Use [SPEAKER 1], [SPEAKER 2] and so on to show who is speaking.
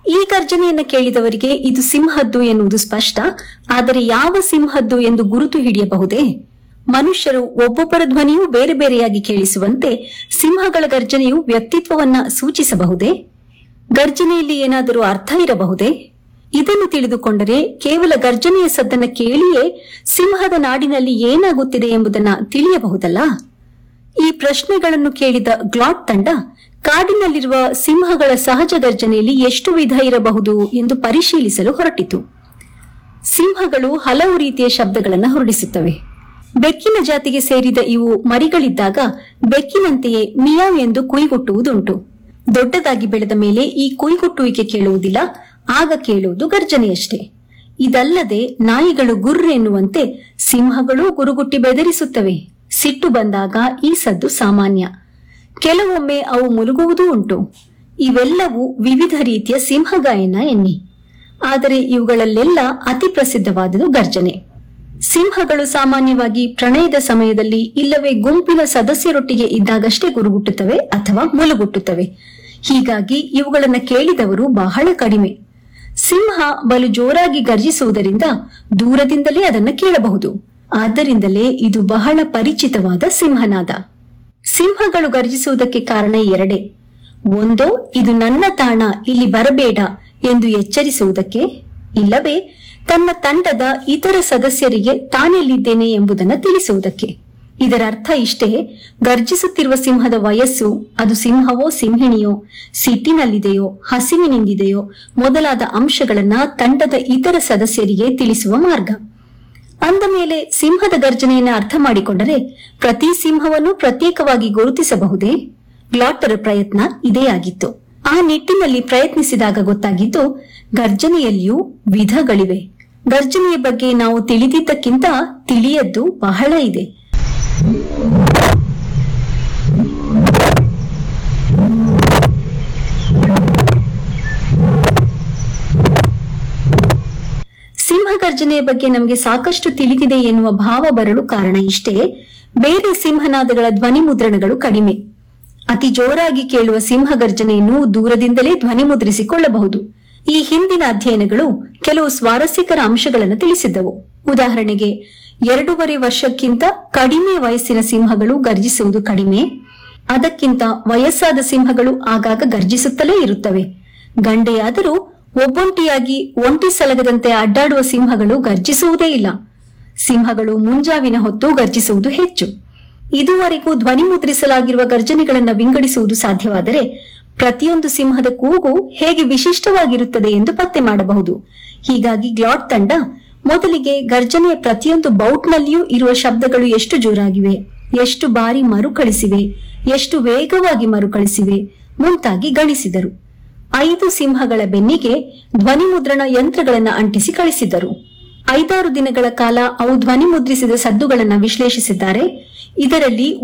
[SPEAKER 1] ಈ ಗರ್ಜನೆಯನ್ನ ಕೇಳಿದವರಿಗೆ ಇದು ಸಿಂಹದ್ದು ಎನ್ನುವುದು ಸ್ಪಷ್ಟ ಆದರೆ ಯಾವ ಸಿಂಹದ್ದು ಎಂದು ಗುರುತು ಹಿಡಿಯಬಹುದೇ ಮನುಷ್ಯರು ಒಬ್ಬೊಬ್ಬರ ಧ್ವನಿಯೂ ಬೇರೆ ಬೇರೆಯಾಗಿ ಕೇಳಿಸುವಂತೆ ಸಿಂಹಗಳ ಗರ್ಜನೆಯು ವ್ಯಕ್ತಿತ್ವವನ್ನ ಸೂಚಿಸಬಹುದೇ ಗರ್ಜನೆಯಲ್ಲಿ ಏನಾದರೂ ಅರ್ಥ ಇರಬಹುದೇ ಇದನ್ನು ತಿಳಿದುಕೊಂಡರೆ ಕೇವಲ ಗರ್ಜನೆಯ ಸದ್ದನ್ನ ಕೇಳಿಯೇ ಸಿಂಹದ ನಾಡಿನಲ್ಲಿ ಏನಾಗುತ್ತಿದೆ ಎಂಬುದನ್ನ ತಿಳಿಯಬಹುದಲ್ಲ ಈ ಪ್ರಶ್ನೆಗಳನ್ನು ಕೇಳಿದ ಗ್ಲಾಟ್ ತಂಡ ಕಾಡಿನಲ್ಲಿರುವ ಸಿಂಹಗಳ ಸಹಜ ಗರ್ಜನೆಯಲ್ಲಿ ಎಷ್ಟು ವಿಧ ಇರಬಹುದು ಎಂದು ಪರಿಶೀಲಿಸಲು ಹೊರಟಿತು ಸಿಂಹಗಳು ಹಲವು ರೀತಿಯ ಶಬ್ದಗಳನ್ನು ಹೊರಡಿಸುತ್ತವೆ ಬೆಕ್ಕಿನ ಜಾತಿಗೆ ಸೇರಿದ ಇವು ಮರಿಗಳಿದ್ದಾಗ ಬೆಕ್ಕಿನಂತೆಯೇ ಮಿಯಾವ್ ಎಂದು ಕುಯ್ಗುಟ್ಟುವುದುಂಟು ದೊಡ್ಡದಾಗಿ ಬೆಳೆದ ಮೇಲೆ ಈ ಕುಯ್ಗುಟ್ಟುವಿಕೆ ಕೇಳುವುದಿಲ್ಲ ಆಗ ಕೇಳುವುದು ಗರ್ಜನೆಯಷ್ಟೇ ಇದಲ್ಲದೆ ನಾಯಿಗಳು ಗುರ್ರ್ ಎನ್ನುವಂತೆ ಸಿಂಹಗಳು ಗುರುಗುಟ್ಟಿ ಬೆದರಿಸುತ್ತವೆ ಸಿಟ್ಟು ಬಂದಾಗ ಈ ಸದ್ದು ಸಾಮಾನ್ಯ ಕೆಲವೊಮ್ಮೆ ಅವು ಮುಲುಗುವುದೂ ಉಂಟು ಇವೆಲ್ಲವೂ ವಿವಿಧ ರೀತಿಯ ಸಿಂಹಗಾಯನ ಎನ್ನಿ ಆದರೆ ಇವುಗಳಲ್ಲೆಲ್ಲ ಅತಿ ಪ್ರಸಿದ್ಧವಾದುದು ಗರ್ಜನೆ ಸಿಂಹಗಳು ಸಾಮಾನ್ಯವಾಗಿ ಪ್ರಣಯದ ಸಮಯದಲ್ಲಿ ಇಲ್ಲವೇ ಗುಂಪಿನ ಸದಸ್ಯರೊಟ್ಟಿಗೆ ಇದ್ದಾಗಷ್ಟೇ ಗುರುಗುಟ್ಟುತ್ತವೆ ಅಥವಾ ಮುಲುಗುಟ್ಟುತ್ತವೆ ಹೀಗಾಗಿ ಇವುಗಳನ್ನು ಕೇಳಿದವರು ಬಹಳ ಕಡಿಮೆ ಸಿಂಹ ಬಲು ಜೋರಾಗಿ ಗರ್ಜಿಸುವುದರಿಂದ ದೂರದಿಂದಲೇ ಅದನ್ನು ಕೇಳಬಹುದು ಆದ್ದರಿಂದಲೇ ಇದು ಬಹಳ ಪರಿಚಿತವಾದ ಸಿಂಹನಾದ ಸಿಂಹಗಳು ಗರ್ಜಿಸುವುದಕ್ಕೆ ಕಾರಣ ಎರಡೇ ಒಂದೋ ಇದು ನನ್ನ ತಾಣ ಇಲ್ಲಿ ಬರಬೇಡ ಎಂದು ಎಚ್ಚರಿಸುವುದಕ್ಕೆ ಇಲ್ಲವೇ ತನ್ನ ತಂಡದ ಇತರ ಸದಸ್ಯರಿಗೆ ತಾನೆಲ್ಲಿದ್ದೇನೆ ಎಂಬುದನ್ನು ತಿಳಿಸುವುದಕ್ಕೆ ಇದರ ಅರ್ಥ ಇಷ್ಟೇ ಗರ್ಜಿಸುತ್ತಿರುವ ಸಿಂಹದ ವಯಸ್ಸು ಅದು ಸಿಂಹವೋ ಸಿಂಹಿಣಿಯೋ ಸಿಟ್ಟಿನಲ್ಲಿದೆಯೋ ಹಸಿವಿನಿಂದಿದೆಯೋ ಮೊದಲಾದ ಅಂಶಗಳನ್ನ ತಂಡದ ಇತರ ಸದಸ್ಯರಿಗೆ ತಿಳಿಸುವ ಮಾರ್ಗ ಅಂದ ಮೇಲೆ ಸಿಂಹದ ಗರ್ಜನೆಯನ್ನು ಅರ್ಥ ಮಾಡಿಕೊಂಡರೆ ಪ್ರತಿ ಸಿಂಹವನ್ನು ಪ್ರತ್ಯೇಕವಾಗಿ ಗುರುತಿಸಬಹುದೇ ಗ್ಲಾಟರ ಪ್ರಯತ್ನ ಇದೇ ಆಗಿತ್ತು ಆ ನಿಟ್ಟಿನಲ್ಲಿ ಪ್ರಯತ್ನಿಸಿದಾಗ ಗೊತ್ತಾಗಿದ್ದು ಗರ್ಜನೆಯಲ್ಲಿಯೂ ವಿಧಗಳಿವೆ ಗರ್ಜನೆಯ ಬಗ್ಗೆ ನಾವು ತಿಳಿದಿದ್ದಕ್ಕಿಂತ ತಿಳಿಯದ್ದು ಬಹಳ ಇದೆ ಸಿಂಹ ಗರ್ಜನೆಯ ಬಗ್ಗೆ ನಮಗೆ ಸಾಕಷ್ಟು ತಿಳಿದಿದೆ ಎನ್ನುವ ಭಾವ ಬರಲು ಕಾರಣ ಇಷ್ಟೇ ಬೇರೆ ಸಿಂಹನಾದಗಳ ಧ್ವನಿ ಮುದ್ರಣಗಳು ಕಡಿಮೆ ಅತಿ ಜೋರಾಗಿ ಕೇಳುವ ಸಿಂಹ ಗರ್ಜನೆಯನ್ನು ದೂರದಿಂದಲೇ ಧ್ವನಿ ಮುದ್ರಿಸಿಕೊಳ್ಳಬಹುದು ಈ ಹಿಂದಿನ ಅಧ್ಯಯನಗಳು ಕೆಲವು ಸ್ವಾರಸ್ಯಕರ ಅಂಶಗಳನ್ನು ತಿಳಿಸಿದ್ದವು ಉದಾಹರಣೆಗೆ ಎರಡೂವರೆ ವರ್ಷಕ್ಕಿಂತ ಕಡಿಮೆ ವಯಸ್ಸಿನ ಸಿಂಹಗಳು ಗರ್ಜಿಸುವುದು ಕಡಿಮೆ ಅದಕ್ಕಿಂತ ವಯಸ್ಸಾದ ಸಿಂಹಗಳು ಆಗಾಗ ಗರ್ಜಿಸುತ್ತಲೇ ಇರುತ್ತವೆ ಗಂಡೆಯಾದರೂ ಒಬ್ಬೊಂಟಿಯಾಗಿ ಒಂಟಿ ಸಲಗದಂತೆ ಅಡ್ಡಾಡುವ ಸಿಂಹಗಳು ಗರ್ಜಿಸುವುದೇ ಇಲ್ಲ ಸಿಂಹಗಳು ಮುಂಜಾವಿನ ಹೊತ್ತು ಗರ್ಜಿಸುವುದು ಹೆಚ್ಚು ಇದುವರೆಗೂ ಧ್ವನಿ ಮುದ್ರಿಸಲಾಗಿರುವ ಗರ್ಜನೆಗಳನ್ನು ವಿಂಗಡಿಸುವುದು ಸಾಧ್ಯವಾದರೆ ಪ್ರತಿಯೊಂದು ಸಿಂಹದ ಕೂಗು ಹೇಗೆ ವಿಶಿಷ್ಟವಾಗಿರುತ್ತದೆ ಎಂದು ಪತ್ತೆ ಮಾಡಬಹುದು ಹೀಗಾಗಿ ಗ್ಲಾಟ್ ತಂಡ ಮೊದಲಿಗೆ ಗರ್ಜನೆಯ ಪ್ರತಿಯೊಂದು ಬೌಟ್ನಲ್ಲಿಯೂ ಇರುವ ಶಬ್ದಗಳು ಎಷ್ಟು ಜೋರಾಗಿವೆ ಎಷ್ಟು ಬಾರಿ ಮರುಕಳಿಸಿವೆ ಎಷ್ಟು ವೇಗವಾಗಿ ಮರುಕಳಿಸಿವೆ ಮುಂತಾಗಿ ಗಣಿಸಿದರು ಐದು ಸಿಂಹಗಳ ಬೆನ್ನಿಗೆ ಧ್ವನಿ ಮುದ್ರಣ ಯಂತ್ರಗಳನ್ನು ಅಂಟಿಸಿ ಕಳಿಸಿದ್ದರು ಐದಾರು ದಿನಗಳ ಕಾಲ ಅವು ಧ್ವನಿ ಮುದ್ರಿಸಿದ ಸದ್ದುಗಳನ್ನು ವಿಶ್ಲೇಷಿಸಿದ್ದಾರೆ ಇದರಲ್ಲಿ